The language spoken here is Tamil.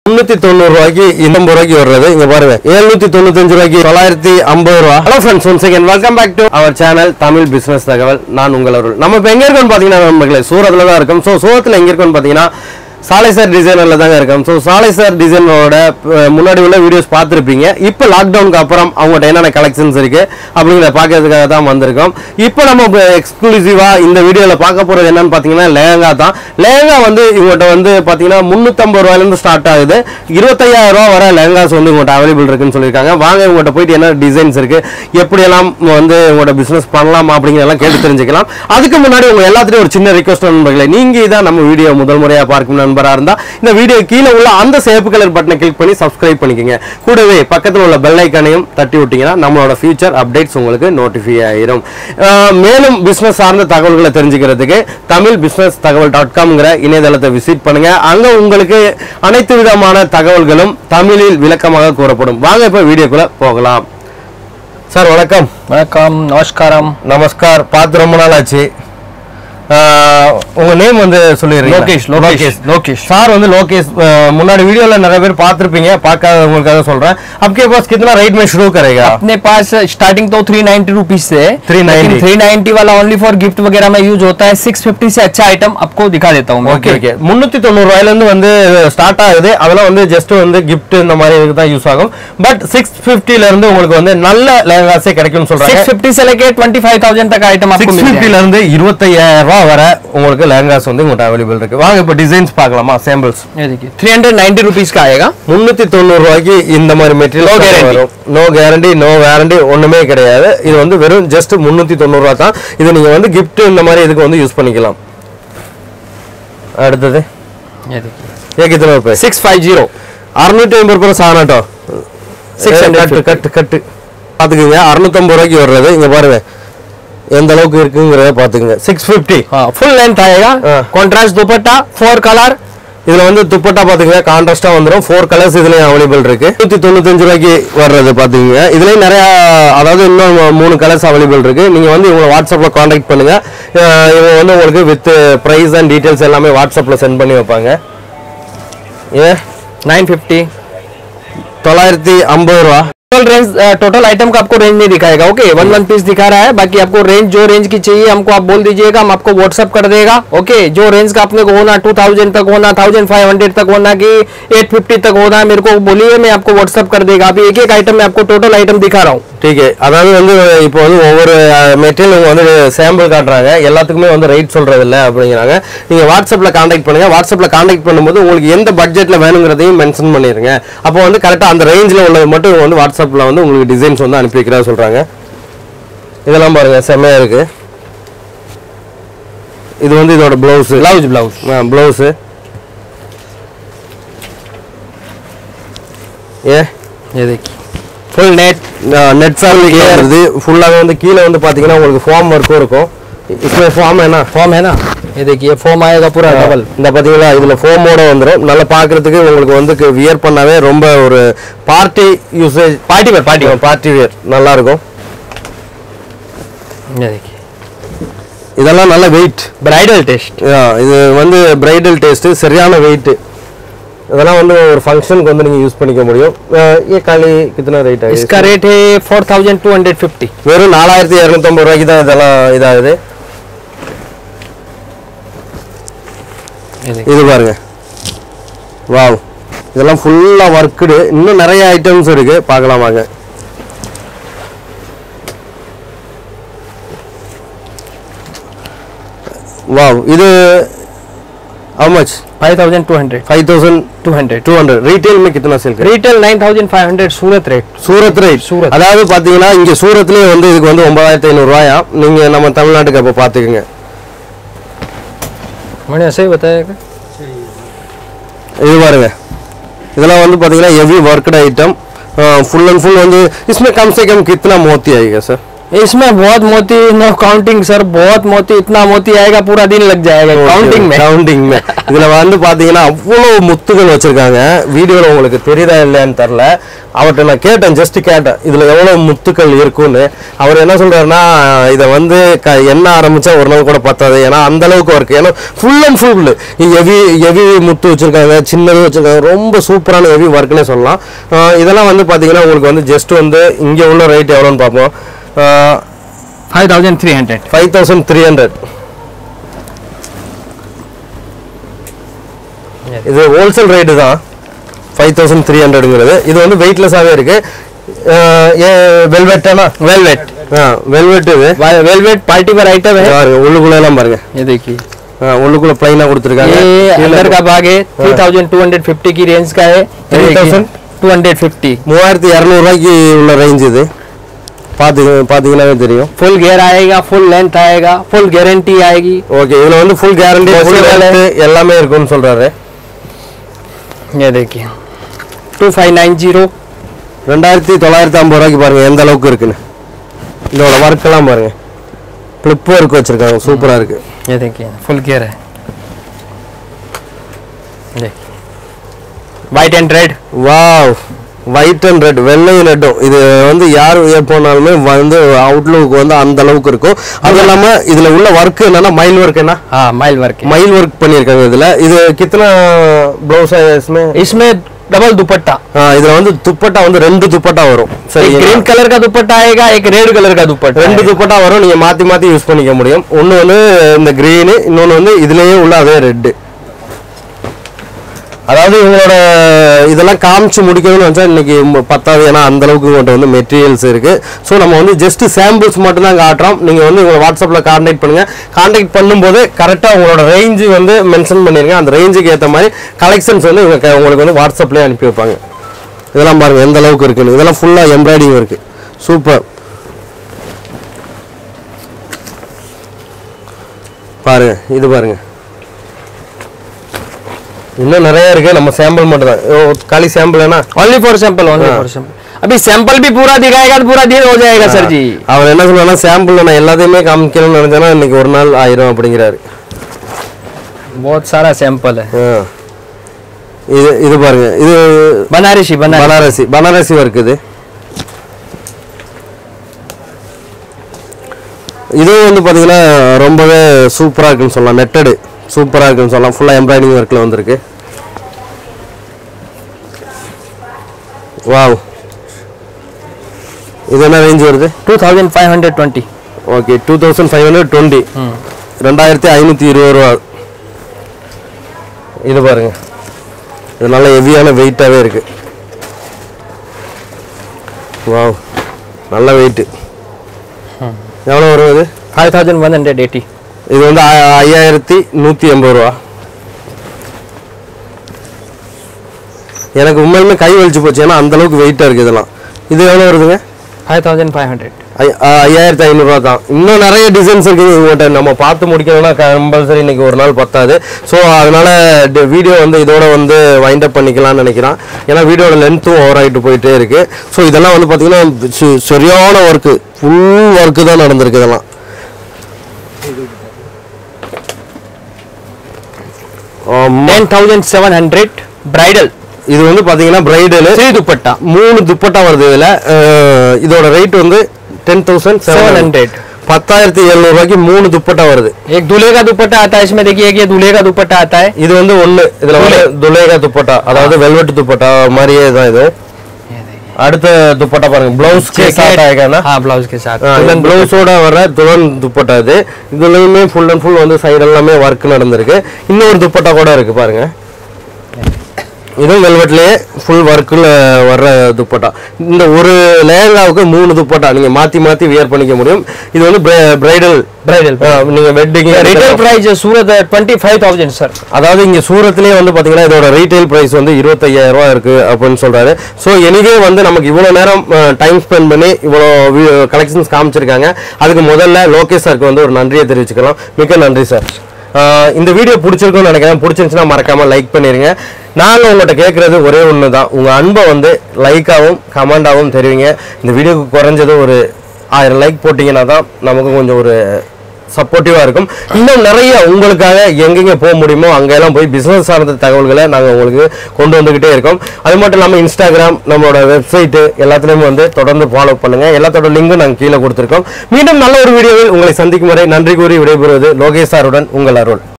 முன்னூத்தி தொண்ணூறு ரூபாய்க்கு எண்பது ரூபாய்க்கு வர்றது இங்க பாருங்க எழுநூத்தி தொண்ணூத்தஞ்சு ரூபாய்க்கு தொள்ளாயிரத்தி ஐம்பது ரூபா hello friends one second welcome back to our channel Tamil business தகவல் நான் உங்கள் அருள் நம்ம இப்போ எங்க இருக்கோம்னு பாத்தீங்கன்னா நம்மளே சூரத்ல தான் இருக்கோம் ஸோ சூரத்தில் எங்க இருக்கோம்னு பாத்தீங்கன்னா சாலை சார் டிசைனர்ல தாங்க இருக்கோம் ஸோ சாலை சார் டிசைனரோட அஹ், முன்னாடி உள்ள வீடியோஸ் பார்த்துருப்பீங்க இப்போ லாக்டவுனுக்கு அப்புறம் அவங்கள்ட்ட என்னென்ன கலெக்ஷன்ஸ் இருக்கு அப்படிங்கிறத பார்க்கறதுக்காக தான் வந்திருக்கோம் இப்போ நம்ம எக்ஸ்க்ளூசிவா இந்த வீடியோவில் பார்க்க போறது என்னன்னு பார்த்தீங்கன்னா லேங்கா தான் லேங்கா வந்து இவங்கள்ட்ட வந்து பார்த்தீங்கன்னா முந்நூற்றம்பது ரூபாயிலேருந்து ஸ்டார்ட் ஆகுது இருபத்தையாயிரம் ரூபா வர லேங்காஸ் வந்து உங்கள்கிட்ட அவைலபிள் இருக்குன்னு சொல்லியிருக்காங்க வாங்க இவங்கள்ட்ட போயிட்டு என்ன டிசைன்ஸ் இருக்கு எப்படியெல்லாம் வந்து உங்களோட பிசினஸ் பண்ணலாம் அப்படிங்கிறதெல்லாம் கேட்டு தெரிஞ்சுக்கலாம் அதுக்கு முன்னாடி உங்க எல்லாத்துலயும் ஒரு சின்ன ரிக்வஸ்ட் நண்பர்களே நீங்க இதான் நம்ம வீடியோ முதல் முறையா பார்க்கும் நண்பரா இருந்தா இந்த வீடியோ கீழே உள்ள அந்த சேப்பு கலர் பட்டனை கிளிக் பண்ணி சப்ஸ்கிரைப் பண்ணிக்கோங்க கூடவே பக்கத்துல உள்ள பெல் ஐக்கானையும் தட்டி விட்டீங்கன்னா நம்மளோட ஃபியூச்சர் அப்டேட்ஸ் உங்களுக்கு நோட்டிஃபை ஆயிரும் அஹ் மேலும் பிசினஸ் சார்ந்த தகவல்களை தெரிஞ்சுக்கிறதுக்கு தமிழ் பிசினஸ் தகவல் டாட் காம்ங்கிற இணையதளத்தை விசிட் பண்ணுங்க அங்க உங்களுக்கு அனைத்து விதமான தகவல்களும் தமிழில் விளக்கமாக கூறப்படும் வாங்க இப்ப வீடியோக்குள்ள போகலாம் சார் வணக்கம் வணக்கம் நமஸ்காரம் நமஸ்கார் பார்த்து ரொம்ப நாள் ஆச்சு ஆஹ் உங்க நேம் வந்து சொல்லிடுறீங்க லோகேஷ், லோகேஷ், லோகேஷ். சார் வந்து லோகேஷ் ஆஹ் முன்னாடி வீடியோல நிறைய பேர் பார்த்திருப்பீங்க பார்க்காதவங்களுக்காக சொல்றேன் आपके पास कितना रेट में शुरू करेगा अपने पास स्टार्टिंग तो थ्री नाइन्टी रुपीज से 390 थ्री नाइन्टी वाला ओनली फॉर गिफ्ट वगैरह में यूज होता है सिक्स फिफ्टी से अच्छा आइटम आपको दिखा देता हूँ मैं ஓகே ஓகே முன்னூத்தி தொண்ணூறு ரூபாயில இருந்து வந்து ஸ்டார்ட் ஆகுது அதெல்லாம் வந்து ஜஸ்ட் வந்து gift இந்த மாதிரி இதுக்கு தான் யூஸ் ஆகும் பட் சிக்ஸ் பிப்டில இருந்து உங்களுக்கு வந்து நல்ல லேங்காஸே கிடைக்கும்னு சொல்றாங்க सिक्स फिफ्टी से लेके ट्वेंटी फाइव थाउजेंड तक आइटम आपको சிக்ஸ் मिल பிப்டில जाएगा இருந்து இருபத்தையாயிரம் ரூபாய் வரை உங்களுக்கு லேங்காஸ் வந்து உங்கள்கிட்ட அவைலபிள் இருக்கு வாங்க இப்போ டிசைன்ஸ் பார்க்கலாமா சாம்பிள்ஸ் ये देखिए थ्री हंड्रेड नाइन्टी रुपीज का आएगा முன்னூத்தி தொண்ணூறு ரூபாய்க்கு இந்த மாதிரி material No guarantee. No guarantee no warranty ஒண்ணுமே கிடையாது இது வந்து வெறும் ஜஸ்ட் முன்னூத்தி தொண்ணூறு ரூபா தான் இது நீங்க வந்து gift இந்த மாதிரி இதுக்கு வந்து யூஸ் பண்ணிக்கலாம் அடுத்தது ये देखिए ஏ கித்தனை ரூபாய் सिक्स फाइव जीरो அறுநூத்தி ஐம்பது ரூபாய் சாணாட்டோ 650. கட்டு கட்டு கட்டு பாத்துக்கோங்க அறுநூத்தம்பது ரூபாய்க்கு வர்றது இங்க பாருங்க எந்த அளவுக்கு இருக்குங்கிறத பாத்துக்கோங்க சிக்ஸ் பிப்டி हाँ फुल लेंथ आएगा हाँ। कॉन्ट्रास्ट दुपट्टा फोर कलर இதுல வந்து துப்பட்டா பாத்துக்கங்க கான்ட்ராஸ்டா வந்துரும் ஃபோர் கலர்ஸ் இதுலயும் அவைலபிள் இருக்கு நூத்தி தொண்ணூத்தஞ்சு ரூபாய்க்கு வர்றது பாத்துக்கங்க இதுலயும் நிறைய அதாவது இன்னும் மூணு கலர்ஸ் அவைலபிள் இருக்கு நீங்க வந்து இவங்க வாட்ஸ்அப்ல காண்டாக்ட் பண்ணுங்க அஹ் இவங்க வந்து உங்களுக்கு வித் பிரைஸ் அண்ட் டீடைல்ஸ் எல்லாமே வாட்ஸ்அப்ல சென்ட் பண்ணி வைப்பாங்க ஏ नाइन फिफ्टी தொள்ளாயிரத்தி ஐம்பது ரூபா टोटल रेंज टोटल आइटम का आपको रेंज नहीं दिखाएगा ओके वन वन पीस दिखा रहा है बाकी आपको रेंज जो रेंज की चाहिए हमको आप बोल दीजिएगा हम आपको व्हाट्सअप कर देगा ओके जो रेंज का अपने को होना टू थाउजेंड तक होना थाउजेंड फाइव हंड्रेड तक होना कि एट फिफ्टी तक होना मेरे को बोलिए मैं आपको व्हाट्सअप कर देगा अभी एक एक आइटम में आपको टोटल आइटम दिखा रहा हूँ டீகே அதாவது வந்து இப்போ வந்து ஒவ்வொரு மெட்டீரியல் இவங்க வந்து சாம்பிள் காட்டுறாங்க எல்லாத்துக்குமே வந்து ரேட் சொல்றது இல்ல அப்படிங்கிறாங்க நீங்க வாட்ஸ்அப்ல காண்டாக்ட் பண்ணுங்க வாட்ஸ்அப்ல காண்டாக்ட் பண்ணும்போது உங்களுக்கு எந்த பட்ஜெட்ல வேணுங்கிறதையும் மென்ஷன் பண்ணிருங்க அப்போ வந்து கரெக்டா அந்த ரேஞ்சில் உள்ளது மட்டும் இவங்க வந்து வாட்ஸ்அப்ல வந்து உங்களுக்கு டிசைன்ஸ் வந்து அனுப்பி வைக்கிறதா சொல்றாங்க இதெல்லாம் பாருங்க செம்மையா இருக்கு இது வந்து இதோட பிளவுஸ் ब्लाउज ब्लाउज பிளவுஸ் ஏ ये देखिए फुल नेट நெட் ஃபேப்ரிக் வருது ஃபுல்லாகவே வந்து கீழே வந்து பார்த்தீங்கன்னா உங்களுக்கு ஃபார்ம் ஒர்க்கும் இருக்கும் இப்போ ஃபார்ம் என்ன फॉर्म है ना ये देखिए फॉर्म आएगा पूरा डबल இந்த பார்த்தீங்களா இதில் ஃபோமோட வந்துடும் நல்லா பார்க்கறதுக்கு உங்களுக்கு வந்து வியர் பண்ணாவே ரொம்ப ஒரு party usage party wear party party wear நல்லா இருக்கும் ये देखिए இதெல்லாம் நல்ல வெயிட் ब्राइडल टेस्ट இது வந்து பிரைடல் டேஸ்ட்டு சரியான வெயிட் இதெல்லாம் வந்து ஒரு ஃபங்க்ஷனுக்கு வந்து நீங்கள் யூஸ் பண்ணிக்க முடியும் அஹ், ஏ காலி கித்தனை ரேட் इसका रेट है four thousand two hundred fifty வெறும் நாலாயிரத்தி இரநூத்தம்பது ரூபாய்க்கு தான் இதெல்லாம் இதாகுது ये देखिए இது பாருங்க வாவ் இதெல்லாம் ஃபுல்லா ஒர்க்குடு இன்னும் நிறைய ஐட்டம்ஸ் இருக்கு பார்க்கலாம் வாங்க வாவ் இது how much five thousand two hundred five thousand two hundred two hundred retail में कितना सेल करें retail nine thousand five hundred Surat rate Surat rate Surat. அதாவது பாத்தீங்கன்னா இங்க சூரத்லயே வந்து இதுக்கு வந்து ஒன்பதாயிரத்தி ஐநூறு ரூபாயா நீங்க நம்ம தமிழ்நாட்டுக்கு அப்ப பாத்துக்கோங்க मैंने ऐसे ही बताया कि இது பாருங்க இதெல்லாம் வந்து பாத்தீங்கன்னா heavy worked item full and full வந்து इसमें कम से कम कितना मोती आएगा सर इसमें बहुत मोती नो काउंटिंग सर बहुत मोती इतना मोती आएगा पूरा दिन लग जाएगा काउंटिंग में கவுண்டிங் இதுல வந்து பாத்தீங்கன்னா அவ்வளவு முத்துகள் வச்சிருக்காங்க வீடியோல உங்களுக்கு தெரியுதா இல்லையான்னு தெரியல அவர்கிட்ட நான் கேட்டேன் ஜஸ்ட் கேட்டேன் இதுல எவ்வளவு முத்துக்கள் இருக்கும்னு அவர் என்ன சொல்றாருன்னா இதை வந்து க என்ன ஆரம்பிச்சா ஒரு நாள் கூட பத்தாது ஏன்னா அந்த அளவுக்கு இருக்கு ஏன்னா full and full heavy heavy முத்து வச்சிருக்காங்க சின்னது வச்சிருக்காங்க ரொம்ப சூப்பரான ஹெவி ஒர்க்னே சொல்லலாம் ஆஹ் இதெல்லாம் வந்து பாத்தீங்கன்னா உங்களுக்கு வந்து ஜஸ்ட் வந்து இங்க உள்ள ரேட் எவ்வளோன்னு பார்ப்போம் five thousand three hundred five thousand three hundred இது ஹோல்சேல் ரேட்டு தான் ஃபைவ் தௌசண்ட் த்ரீ ஹண்ட்ரடுங்கிறது இது வந்து வெயிட்லெஸ்ஸாகவே இருக்கு வெல்வெட்டானா वेलवेट ஆ வெல்வெட் இது वेलवेट पार्टी वेयर आइटम है பாருங்க உள்ளுக்குள்ள எல்லாம் பாருங்க ये देखिए ஆ, உள்ளுக்குள்ள பிளைனா கொடுத்துருக்காங்க ये अंदर का भाग है three thousand two hundred fifty की रेंज का है 3000? टू हंड्रेड फिफ्टी மூவாயிரத்தி இரநூறுவாய்க்கு உள்ள ரேஞ்ச் இது பார்த்து பார்த்தீங்கன்னாவே தெரியும் फुल गेयर आएगा फुल लेंथ आएगा फुल गारंटी आएगी ஓகே இதுல வந்து ஃபுல் கேரண்டி ஃபுல் Possible. எல்லாமே இருக்கும்னு சொல்றாரு ये देखिए टू फाइव नाइन जीरो ரெண்டாயிரத்தி தொள்ளாயிரத்தி ஐம்பது ரூபாய்க்கு பாருங்க எந்த அளவுக்கு இருக்குன்னு இதோட ஒர்க் எல்லாம் பாருங்க கிளிப் ஒர்க் வச்சிருக்காங்க சூப்பரா இருக்கு ये देखिए फुल गेयर है white and red wow white and red வெள்ளையும் ரெட்டும் இது வந்து யார் போனாலுமே வந்து அவுட்லுக் வந்து அந்த அளவுக்கு இருக்கும் அது இல்லாம இதுல உள்ள ஒர்க் என்னன்னா மயில் ஒர்க் என்ன हाँ माइल वर्क है மயில் ஒர்க் பண்ணியிருக்காங்க இதுல இது கித்தனை பிளவுஸ் इसमें इसमें डबल दुपट्टा ஆ, இதுல வந்து துப்பட்டா வந்து ரெண்டு துப்பட்டா வரும் சரி एक ग्रीन कलर का दुपट्टा आएगा एक रेड कलर का दुपट्टा ரெண்டு आएगा। துப்பட்டா வரும் நீங்க மாத்தி மாத்தி யூஸ் பண்ணிக்க முடியும் ஒன்னு வந்து இந்த கிரீனு இன்னொன்னு வந்து இதுலயே உள்ள அதே ரெட்டு அதாவது இவங்களோட இதெல்லாம் காமிச்சு முடிக்கணும்னு வச்சா இன்னைக்கு ம- பத்தாது ஏன்னா அந்த அளவுக்கு உங்கள்கிட்ட வந்து மெட்டீரியல்ஸ் இருக்கு ஸோ நம்ம வந்து ஜஸ்ட் சாம்பிள்ஸ் மட்டும் தான் காட்டுறோம் நீங்க வந்து உங்களை வாட்ஸ்அப்ல கான்டாக்ட் பண்ணுங்க கான்டாக்ட் பண்ணும்போது கரெக்டாக உங்களோட ரேஞ்சு வந்து மென்ஷன் பண்ணிருங்க அந்த ரேஞ்சுக்கு ஏற்ற மாதிரி கலெக்ஷன்ஸ் வந்து இவங்க க- உங்களுக்கு வந்து வாட்ஸ்அப்லேயே அனுப்பி வைப்பாங்க இதெல்லாம் பாருங்க எந்த அளவுக்கு இருக்குன்னு இதெல்லாம் ஃபுல்லாக எம்ப்ராய்டிங் இருக்கு சூப்பர் பாருங்க இது பாருங்க இன்னும் நிறைய இருக்கு நம்ம சாம்பிள் மட்டும் தான் ஓ, காலி சாம்பிள் என்ன ओनली फॉर सैंपल ओनली हाँ। फॉर सैंपल अभी सैंपल भी पूरा दिखाएगा तो पूरा दिन हो जाएगा सर जी அவர் என்ன சொல்றாருன்னா சாம்பிள் நான் எல்லாத்தையுமே காமிக்கணும்னு நினைச்சேன்னா இன்னைக்கு ஒரு நாள் ஆயிரும் அப்படிங்கிறாரு बहुत सारा सैंपल है ஆ. இது இது பாருங்க இது बनारसी बनारसी பனாரசி பனாரசி ஒர்க் இது இதுவும் வந்து பார்த்தீங்கன்னா ரொம்பவே சூப்பராக இருக்குன்னு சொல்லலாம் நெட்டடு சூப்பராக இருக்குன்னு சொல்லலாம் ஃபுல்லாக எம்ப்ராய்டிங் ஒர்க்கில் வந்திருக்கு வாவ் இது என்ன ரேஞ்ச் வருது two thousand five hundred twenty okay two thousand five hundred twenty ரெண்டாயிரத்தி ஐநூற்றி இருபது ரூபா இது பாருங்க இது நல்ல ஹெவியான வெயிட்டாகவே இருக்கு வாவ் நல்ல வெயிட்டு எவ்வளோ வரும் இது five thousand one hundred eighty இது வந்து ஐ- ஐயாயிரத்தி நூற்றி எண்பது ரூபா எனக்கு உண்மையுமே கை வலிச்சு போச்சு ஏன்னா அந்த அளவுக்கு வெயிட்டாக இருக்குது இதெல்லாம் இது எவ்வளோ வருதுங்க फाइव थाउजेंड फाइव हंड्रेड ஐ- ஆ, ஐயாயிரத்தி ஐநூறுரூவா தான் இன்னும் நிறைய டிசைன்ஸ் இருக்குது இவங்ககிட்ட நம்ம பார்த்து முடிக்கணும்னா கம்பல்சரி இன்னைக்கு ஒரு நாள் பத்தாது ஸோ அதனால வீடியோ வந்து இதோட வந்து வைண்ட் அப் பண்ணிக்கலாம்னு நினைக்கிறேன் ஏன்னா வீடியோட லென்த்தும் ஓவர் ஆகிட்டு போயிட்டே இருக்கு ஸோ இதெல்லாம் வந்து பார்த்தீங்கன்னா சு- சரியான ஒர்க்கு ஃபுல் ஒர்க்கு தான் நடந்திருக்கு இதெல்லாம் ஆமா. Ten thousand seven hundred bridal இது வந்து பார்த்தீங்கன்னா பிரைடலு थ्री दुपट्टा மூணு துப்பட்டா வருது இதுல அஹ், இதோட ரேட் வந்து டென் தௌசண்ட் செவன் 700. பத்தாயிரத்தி எழுநூறுவாய்க்கு மூணு துப்பட்டா வருது एक दूल्हे का दुपट्टा आता है इसमें देखिए एक ये दूल्हे का दुपट्टा आता है இது வந்து ஒண்ணு இதுல வந்து துலேகா துப்பட்டா அதாவது வெல்வெட் துப்பட்டா மாதிரியே தான் இது அடுத்த துப்பட்டா பாருங்க பிளவுஸ் के साथ आएगा ना हाँ ब्लाउज के साथ துலன் பிளவுஸோட வர துலன் துப்பட்டா இது இதுலயுமே ஃபுல் அண்ட் ஃபுல் வந்து சைடு எல்லாமே ஒர்க் நடந்திருக்கு இன்னொரு துப்பட்டா கூட இருக்கு பாருங்க இதுவும் வெல்வெட்லயே ஃபுல் ஒர்க்கில் வர்ற துப்பட்டா இந்த ஒரு லேங்காவுக்கு மூணு துப்பட்டா நீங்க மாத்தி மாத்தி வியர் பண்ணிக்க முடியும் இது வந்து பிரைடல் ब्राइडल நீங்க wedding retail price Surat twenty five thousand sir அதாவது இங்க சூரத்லயே வந்து பாத்தீங்கன்னா இதோட ரீட்டைல் பிரைஸ் வந்து 25000 ரூபாய் இருக்கு அப்படின்னு சொல்றாரு ஸோ எனிவே வந்து நமக்கு இவ்வளவு நேரம் டைம் ஸ்பெண்ட் பண்ணி இவ்வளோ கலெக்ஷன்ஸ் காமிச்சிருக்காங்க அதுக்கு முதல்ல லோகேஷ் சாருக்கு வந்து ஒரு நன்றியை தெரிவிச்சுக்கலாம் மிக்க நன்றி சார் இந்த வீடியோ பிடிச்சிருக்கும்னு நினைக்கிறேன் பிடிச்சிருந்துச்சுன்னா மறக்காம லைக் பண்ணிருங்க நாங்க உங்கள்கிட்ட கேட்கறது ஒரே ஒன்று தான் உங்க அன்பை வந்து லைக்காகவும் கமெண்டாகவும் தெரிவிங்க இந்த வீடியோக்கு குறைஞ்சது ஒரு ஆயிரம் லைக் போட்டிங்கன்னா தான் நமக்கு கொஞ்சம் ஒரு சப்போர்ட்டிவாக இருக்கும் இன்னும் நிறைய உங்களுக்காக எங்கெங்கே போக முடியுமோ அங்கெல்லாம் போய் பிஸ்னஸ் சார்ந்த தகவல்களை நாங்கள் உங்களுக்கு கொண்டு வந்துக்கிட்டே இருக்கோம் அது மட்டும் இல்லாமல் இன்ஸ்டாகிராம் நம்மளோட வெப்சைட்டு எல்லாத்துலேயுமே வந்து தொடர்ந்து ஃபாலோ பண்ணுங்கள் எல்லாத்தோட லிங்கும் நாங்கள் கீழே கொடுத்துருக்கோம் மீண்டும் நல்ல ஒரு வீடியோவில் உங்களை சந்திக்கும் வரை நன்றி கூறி விடைபெறுவது லோகேஷ் சாருடன் உங்கள் அருள்